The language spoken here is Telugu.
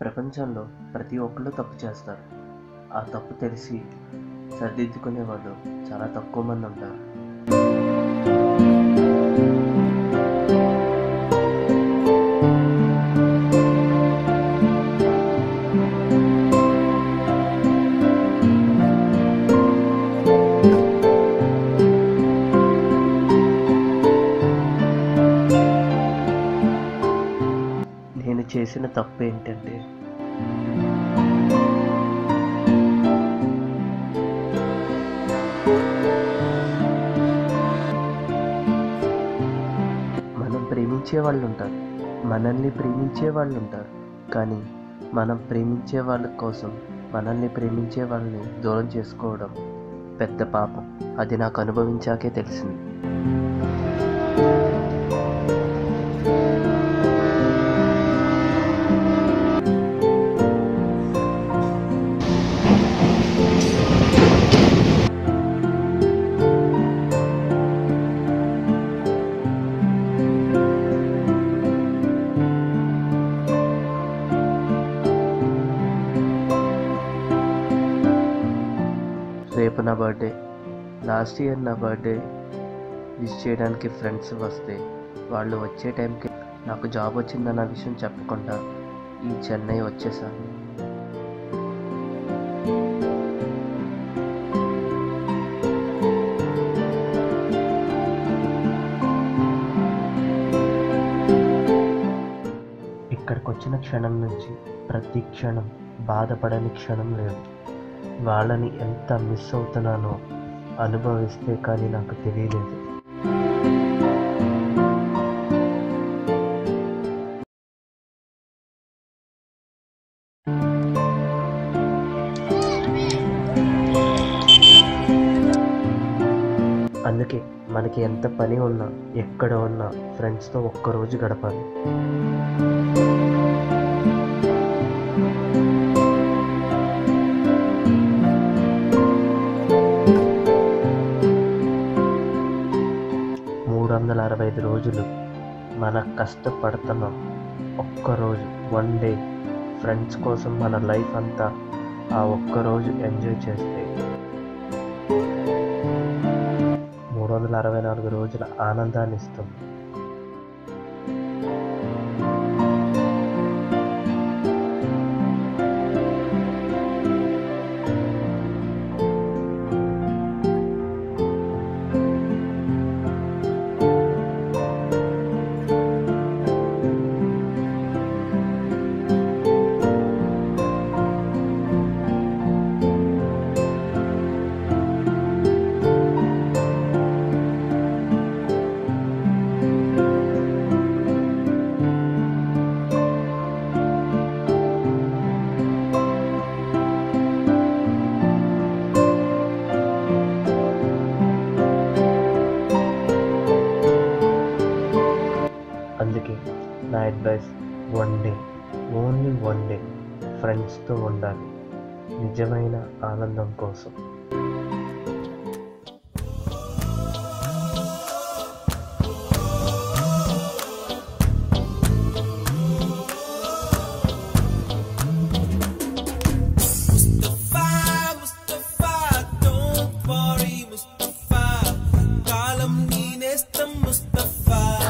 ప్రపంచంలో ప్రతి ఒక్కళ్ళు తప్పు చేస్తారు ఆ తప్పు తెలిసి సరిదిద్దుకునే వాళ్ళు చాలా తక్కువ మంది ఉంటారు నేను చేసిన తప్పు ఏంటంటే మనం ప్రేమించే వాళ్ళు ఉంటారు మనల్ని ప్రేమించే వాళ్ళు ఉంటారు కానీ మనం ప్రేమించే వాళ్ళ కోసం మనల్ని ప్రేమించే వాళ్ళని దూరం చేసుకోవడం పెద్ద పాపం అది నాకు అనుభవించాకే తెలిసింది రేపు నా బర్త్డే లాస్ట్ ఇయర్ నా బర్త్డే విష్ చేయడానికి ఫ్రెండ్స్ వస్తే వాళ్ళు వచ్చే టైంకి నాకు జాబ్ వచ్చిందన్న విషయం చెప్పకుండా ఈ చెన్నై వచ్చేసాను ఇక్కడికి వచ్చిన క్షణం నుంచి ప్రతి క్షణం బాధపడని క్షణం లేదు వాళ్ళని ఎంత మిస్ అవుతున్నానో అనుభవిస్తే కానీ నాకు తెలియలేదు అందుకే మనకి ఎంత పని ఉన్నా ఎక్కడ ఉన్నా ఫ్రెండ్స్తో ఒక్కరోజు గడపాలి మూడు వందల అరవై ఐదు రోజులు మన కష్టపడుతున్నాం ఒక్కరోజు వన్ డే ఫ్రెండ్స్ కోసం మన లైఫ్ అంతా ఆ ఒక్కరోజు ఎంజాయ్ చేస్తే మూడు వందల అరవై నాలుగు రోజుల ఆనందాన్ని ఇస్తుంది అందుకే నా advice one day only one day ఫ్రెండ్స్తో ఉండాలి నిజమైన ఆనందం కోసం Mustafa, Mustafa, don't worry, Mustafa. కాలం నీ నేస్తం Mustafa.